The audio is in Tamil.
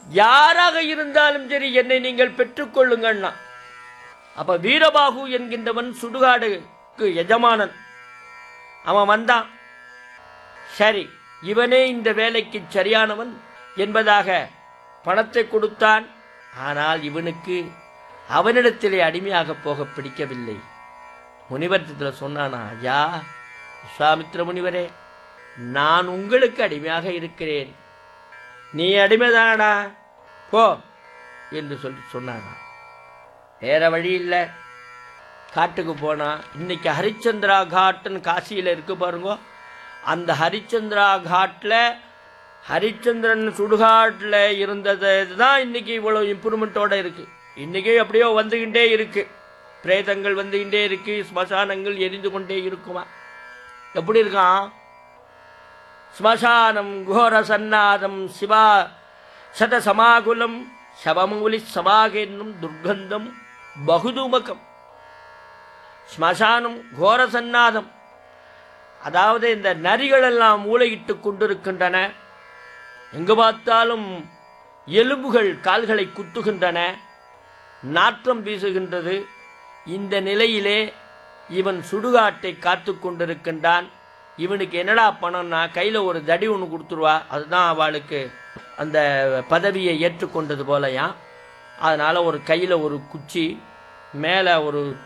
யாராக இருந்தாலும் சரி என்னை நீங்கள் பெற்றுக்கொள்ளுங்கள்னா அப்ப வீரபாகு என்கின்றவன் சுடுகாடுக்கு எஜமானன் அவன் வந்தான் சரி இவனே இந்த வேலைக்கு சரியானவன் என்பதாக பணத்தை கொடுத்தான் ஆனால் இவனுக்கு அவனிடத்திலே அடிமையாக போக பிடிக்கவில்லை முனிவர்த்தத்தில் சொன்னானா ஐயா விஸ்வாமித்திர முனிவரே நான் உங்களுக்கு அடிமையாக இருக்கிறேன் நீ அடிமைதானடா போ என்று சொல்லி சொன்னானா வேற வழி இல்லை காட்டுக்கு போனா இன்னைக்கு ஹரிச்சந்திரா காட்டுன்னு காசியில் இருக்கு பாருங்க அந்த ஹரிச்சந்திரா காட்டில் ஹரிச்சந்திரன் சுடுகாட்டில் இருந்தது தான் இன்னைக்கு இவ்வளோ இம்ப்ரூவ்மெண்ட்டோட இருக்கு இன்னைக்கு அப்படியோ வந்துகிட்டே இருக்கு பிரேதங்கள் வந்துகிட்டே இருக்கு ஸ்மசானங்கள் எரிந்து கொண்டே இருக்குமா எப்படி இருக்கான் ஸ்மசானம் கோர சன்னாதம் சிவா சத சமாகுலம் சவமூலி சமாகென்னும் துர்கந்தம் பகுதுமகம் ஸ்மசானம் கோர சன்னாதம் அதாவது இந்த நரிகளெல்லாம் மூளையிட்டு கொண்டிருக்கின்றன எங்கு பார்த்தாலும் எலும்புகள் கால்களை குத்துகின்றன நாற்றம் வீசுகின்றது இந்த நிலையிலே இவன் சுடுகாட்டை காத்து கொண்டிருக்கின்றான் இவனுக்கு என்னடா பணம்னா கையில் ஒரு தடி ஒன்று கொடுத்துருவா அதுதான் அவளுக்கு அந்த பதவியை ஏற்றுக்கொண்டது போலயா அதனால் ஒரு கையில் ஒரு குச்சி மேலே ஒரு